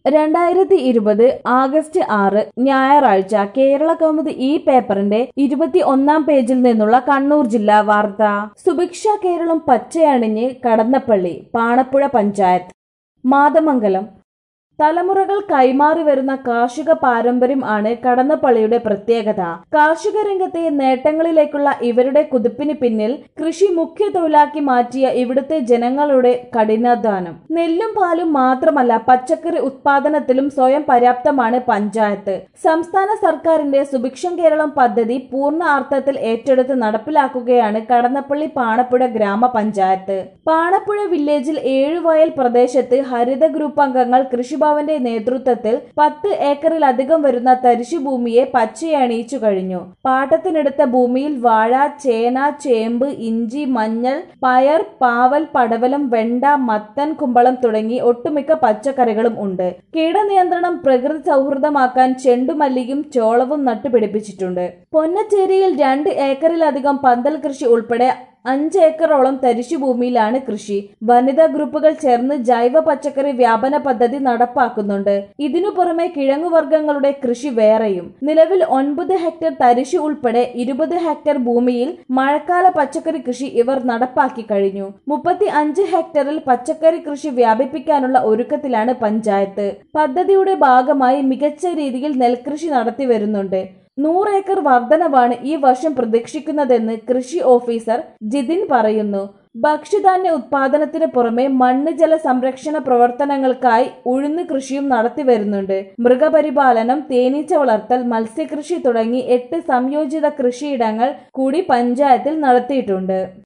രണ്ടായിരത്തി ഇരുപത് ആഗസ്റ്റ് ആറ് ഞായറാഴ്ച കേരള കൗമുദി ഈ പേപ്പറിന്റെ ഇരുപത്തി ഒന്നാം പേജിൽ നിന്നുള്ള കണ്ണൂർ ജില്ലാ വാർത്ത സുഭിക്ഷ കേരളം പച്ചയണിഞ്ഞ് കടന്നപ്പള്ളി പാണപ്പുഴ പഞ്ചായത്ത് മാതമംഗലം തലമുറകൾ കൈമാറി വരുന്ന കാർഷിക പാരമ്പര്യം ആണ് കടന്നപ്പള്ളിയുടെ പ്രത്യേകത കാർഷിക രംഗത്തെ നേട്ടങ്ങളിലേക്കുള്ള ഇവരുടെ കുതിപ്പിന് പിന്നിൽ കൃഷി മുഖ്യ തൊഴിലാക്കി മാറ്റിയ ഇവിടുത്തെ ജനങ്ങളുടെ കഠിനാധ്വാനം നെല്ലും പാലും മാത്രമല്ല പച്ചക്കറി ഉത്പാദനത്തിലും സ്വയം പര്യാപ്തമാണ് പഞ്ചായത്ത് സംസ്ഥാന സർക്കാരിന്റെ സുഭിക്ഷം കേരളം പദ്ധതി പൂർണ്ണ അർത്ഥത്തിൽ ഏറ്റെടുത്ത് നടപ്പിലാക്കുകയാണ് കടന്നപ്പള്ളി പാണപ്പുഴ ഗ്രാമപഞ്ചായത്ത് പാണപ്പുഴ വില്ലേജിൽ ഏഴുവയൽ പ്രദേശത്ത് ഹരിത ഗ്രൂപ്പ് അംഗങ്ങൾ കൃഷിഭവന്റെ നേതൃത്വത്തിൽ പത്ത് ഏക്കറിലധികം വരുന്ന തരിശുഭൂമിയെ പച്ചയണിയിച്ചു കഴിഞ്ഞു പാട്ടത്തിനെടുത്ത ഭൂമിയിൽ വാഴ ചേന ചേമ്പ് ഇഞ്ചി മഞ്ഞൾ പയർ പാവൽ പടവലം വെണ്ട മത്തൻ കുമ്പളം തുടങ്ങി ഒട്ടുമിക്ക പച്ചക്കറികളും ഉണ്ട് കീടനിയന്ത്രണം പ്രകൃതി സൗഹൃദമാക്കാൻ ചെണ്ടുമല്ലിയും ചോളവും നട്ടുപിടിപ്പിച്ചിട്ടുണ്ട് പൊന്നച്ചേരിയിൽ രണ്ട് ഏക്കറിലധികം പന്തൽ കൃഷി ഉൾപ്പെടെ അഞ്ച് ഏക്കറോളം തരിശുഭൂമിയിലാണ് കൃഷി വനിതാ ഗ്രൂപ്പുകൾ ചേർന്ന് ജൈവ പച്ചക്കറി വ്യാപന പദ്ധതി നടപ്പാക്കുന്നുണ്ട് ഇതിനു പുറമെ കിഴങ്ങുവർഗ്ഗങ്ങളുടെ കൃഷി വേറെയും നിലവിൽ ഒൻപത് ഹെക്ടർ തരിശു ഉൾപ്പെടെ ഇരുപത് ഹെക്ടർ ഭൂമിയിൽ മഴക്കാല പച്ചക്കറി കൃഷി ഇവർ നടപ്പാക്കി കഴിഞ്ഞു മുപ്പത്തി അഞ്ച് ഹെക്ടറിൽ പച്ചക്കറി കൃഷി വ്യാപിപ്പിക്കാനുള്ള ഒരുക്കത്തിലാണ് പഞ്ചായത്ത് പദ്ധതിയുടെ ഭാഗമായി മികച്ച രീതിയിൽ നെൽകൃഷി നടത്തി വരുന്നുണ്ട് നൂറ് ഏക്കർ വർധനവാണ് ഈ വർഷം പ്രതീക്ഷിക്കുന്നതെന്ന് കൃഷി ഓഫീസർ ജിതിൻ പറയുന്നു ഭക്ഷ്യധാന്യ ഉത്പാദനത്തിന് പുറമെ മണ്ണ് ജല സംരക്ഷണ പ്രവർത്തനങ്ങൾക്കായി ഉഴുന്ന് കൃഷിയും നടത്തി വരുന്നുണ്ട് മൃഗപരിപാലനം തേനീച്ച വളർത്തൽ മത്സ്യകൃഷി തുടങ്ങി എട്ട് സംയോജിത കൃഷിയിടങ്ങൾ കൂടി പഞ്ചായത്തിൽ നടത്തിയിട്ടുണ്ട്